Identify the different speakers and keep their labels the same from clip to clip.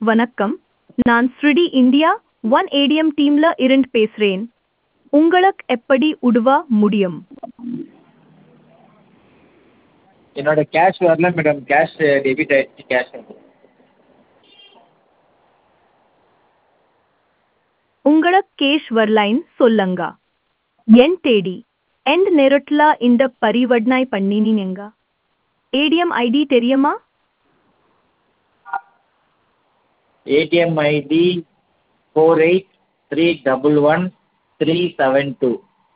Speaker 1: வணக்கம் நான் ஸ்ருடி இந்தியா ஒன் ஏடிஎம் டீம்ல இருந்து பேசுறேன் உங்களுக்கு எப்படி உதவ முடியும்
Speaker 2: என்னோட கேஷ் வரல மேடம் கேஷ் டெபிட் ஆயிடுச்சு கேஷ்
Speaker 1: உங்களுக்கு கேஷ் வரலைன்னு சொல்லுங்க என் தேடி எந்த நேரத்துல இந்த பரிவர்த்தனை பண்ணினீங்க ஏடிஎம் ஐடி தெரியுமா
Speaker 2: ATM ID four eight three double one three seven two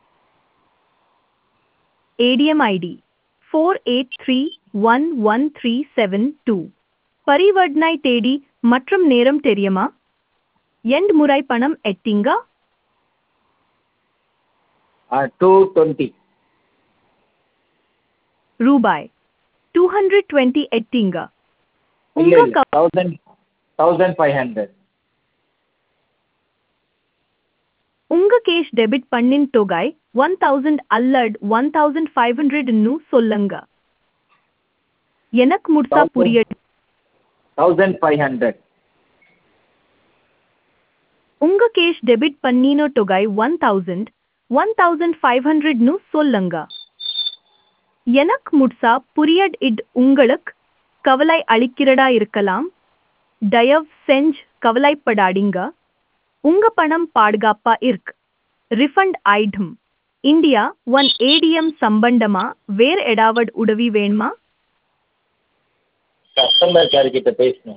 Speaker 1: ATM ID four eight three one one three seven two பரிவர்த்தனை தேதி மற்றும் நேரம் தெரியுமா எண்ட் முறை பணம் எட்டிங்க
Speaker 2: டூ டுவெண்ட்டி
Speaker 1: ரூபாய் டூ ஹண்ட்ரட் டுவெண்ட்டி எட்டிங்க
Speaker 2: இல்லை
Speaker 1: உங்க
Speaker 2: இல்லை தௌசண்ட் தௌசண்ட் ஃபைவ் ஹண்ட்ரட்
Speaker 1: உங்க கேஷ் டெபிட் பண்ணின் தொகை ஒன் தௌசண்ட் அல்லட் ஒன் தௌசண்ட் ஃபைவ் ஹண்ட்ரட்னு சொல்லுங்க எனக்கு முழுசா
Speaker 2: Thousand.
Speaker 1: புரிய
Speaker 2: தௌசண்ட் ஃபைவ் ஹண்ட்ரட்
Speaker 1: உங்க கேஷ் டெபிட் பண்ணின தொகை one thousand one thousand five ஹண்ட்ரட்னு சொல்லுங்க எனக்கு முழுசா புரியட் இட் உங்களுக்கு கவலை அளிக்கிறதா இருக்கலாம் தயவு செஞ்சு கவலைப்படாதீங்க உங்க பணம் பாதுகாப்பா இருக்கு ரிஃபண்ட் ஆயிடும் இந்தியா ஒன் ஏடிஎம் சம்பந்தமா வேற ஏதாவது உதவி வேணுமா
Speaker 2: கஸ்டமர் கேர் கிட்ட பேசணும்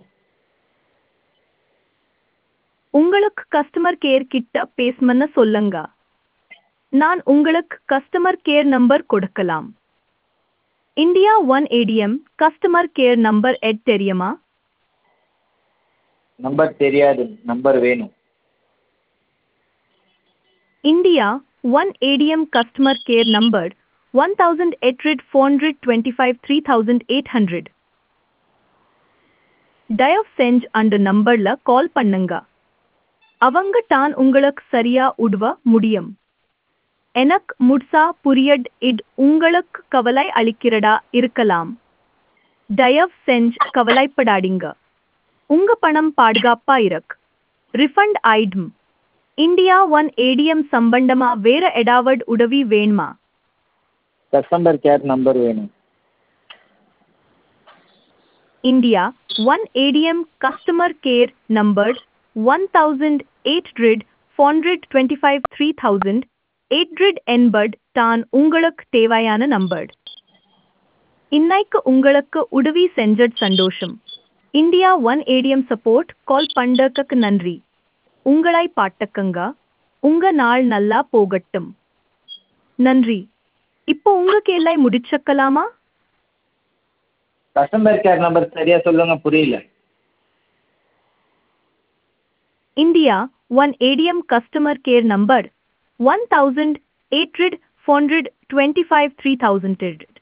Speaker 1: உங்களுக்கு கஸ்டமர் கேர் கிட்ட பேசணும்னு சொல்லுங்க நான் உங்களுக்கு கஸ்டமர் கேர் நம்பர் கொடுக்கலாம் India one ATM customer care number எட் தெரியுமா
Speaker 2: நம்பர் தெரியாது நம்பர் வேணும்
Speaker 1: India one ATM customer care number one thousand eight hundred four hundred twenty five three thousand eight hundred தயவு செஞ்சு அந்த நம்பர்ல கால் பண்ணுங்க அவங்க தான் உங்களுக்கு சரியா உதவ முடியும் எனக்கு முழுசா புரியட் இட் உங்களுக்கு கவலை அளிக்கிறதா இருக்கலாம் தயவு செஞ்சு கவலைப்படாதீங்க உங்க பணம் பாதுகாப்பா இருக்கு ரிஃபண்ட் ஆயிடும் இந்தியா ஒன் ஏடிஎம் சம்பந்தமா வேற ஏதாவது உதவி வேணுமா
Speaker 2: கஸ்டமர் கேர் நம்பர் வேணும்
Speaker 1: India, one ADM customer care numbered 1800 425 3000 800 என்பது தான் உங்களுக்கு தேவையான நம்பர் இன்னைக்கு உங்களுக்கு உதவி செஞ்சது சந்தோஷம் India one ATM support call பண்டக்கு நன்றி உங்களை பாட்டக்கங்க உங்க நாள் நல்லா போகட்டும் நன்றி இப்போ உங்க கேள்வி முடிச்சக்கலாமா
Speaker 2: கஸ்டமர் கேர் நம்பர் சரியா சொல்லுங்க புரியல
Speaker 1: India, one ADM customer care number 1800 425 3000.